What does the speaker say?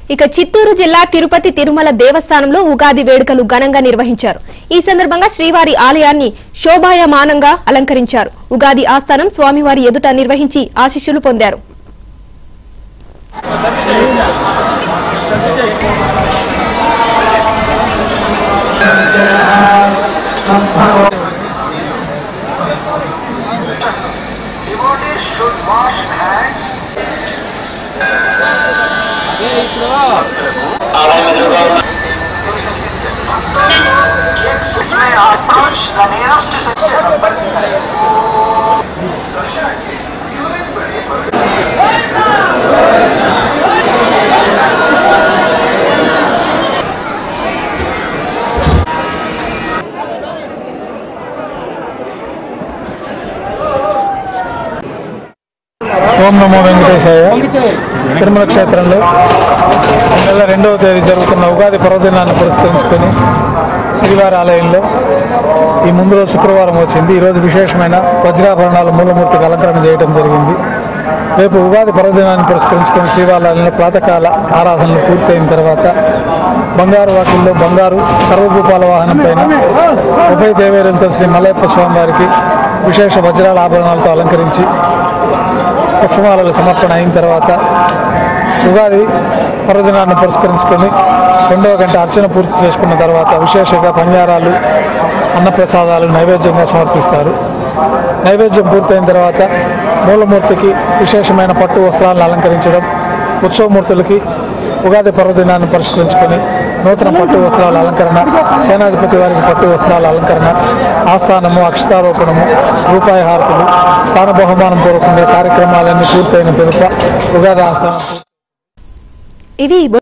ఇక చిత్తూరు జిల్లా తిరుపతి తిరుమల దేవస్థానంలో ఉగాది వేడుకలు ఘనంగా నిర్వహించారు ఈ సందర్భంగా శ్రీవారి ఆలయాన్ని శోభాయమానంగా అలంకరించారు ఉగాది ఆస్థానం స్వామివారి ఎదుట నిర్వహించి ఆశీస్సులు పొందారు Devotees should wash hands. इसमें approach the nearest citizen. ఓం నమో వెంకటేశాయ తిరుమల క్షేత్రంలో ఈ నెల రెండవ తేదీ జరుగుతున్న ఉగాది పర్వదినాన్ని పురస్కరించుకొని శ్రీవారి ఆలయంలో ఈ ముందు రోజు శుక్రవారం వచ్చింది ఈరోజు విశేషమైన వజ్రాభరణాల మూలమూర్తికి అలంకరణ చేయడం జరిగింది రేపు ఉగాది పర్వదినాన్ని పురస్కరించుకొని శ్రీవాలయంలో ప్రాతకాల ఆరాధనలు పూర్తయిన తర్వాత బంగారు వాకిల్లో బంగారు సర్వభూపాల వాహనం పైన ఉభయ దేవేరులతో శ్రీ మలయప్ప స్వామివారికి విశేష వజ్రాల ఆభరణాలతో అలంకరించి పుష్పమాలల సమర్పణ అయిన తర్వాత ఉగాది పర్వదినాన్ని పురస్కరించుకొని రెండవ గంట అర్చన పూర్తి చేసుకున్న తర్వాత విశేషంగా పంజారాలు అన్నప్రసాదాలు నైవేద్యంగా సమర్పిస్తారు నైవేద్యం పూర్తయిన తర్వాత మూలమూర్తికి విశేషమైన పట్టు వస్త్రాలను అలంకరించడం ఉత్సవమూర్తులకి ఉగాది పర్వదినాన్ని పురస్కరించుకొని నూతన పట్టు వస్త్రాల అలంకరణ సేనాధిపతి వారికి పట్టు వస్త్రాల అలంకరణ ఆస్థానము అక్షతారోపణము రూపాయి హారతులు స్థాన బహుమానం పూర్వకంగా కార్యక్రమాలన్నీ పూర్తయిన పిదప ఉగాది ఆస్థానం ఇవి